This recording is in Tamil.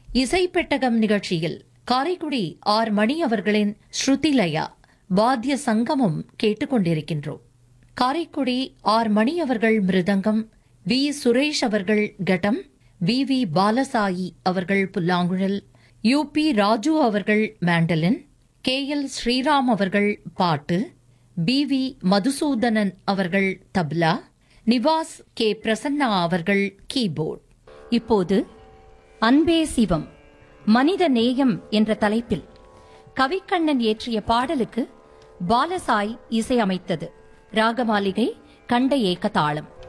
இசைப்பெட்டகம் நிகழ்ச்சியில் காரைக்குடி ஆர் மணி அவர்களின் ஸ்ருதிலயா வாத்திய சங்கமம் கேட்டுக்கொண்டிருக்கின்றோம் காரைக்குடி ஆர் மணி அவர்கள் மிருதங்கம் வி சுரேஷ் அவர்கள் கட்டம் வி வி பாலசாயி அவர்கள் புல்லாங்குழல் யு பி ராஜு அவர்கள் மேண்டலின் கே எல் ஸ்ரீராம் அவர்கள் பாட்டு பி வி மதுசூதனன் அவர்கள் தப்லா நிவாஸ் கே பிரசன்னா அவர்கள் கீபோர்ட் இப்போது அன்பே சிவம் மனித நேயம் என்ற தலைப்பில் கவிக்கண்ணன் இயற்றிய பாடலுக்கு பாலசாய் இசையமைத்தது ராகமாளிகை கண்ட ஏக்க தாளம்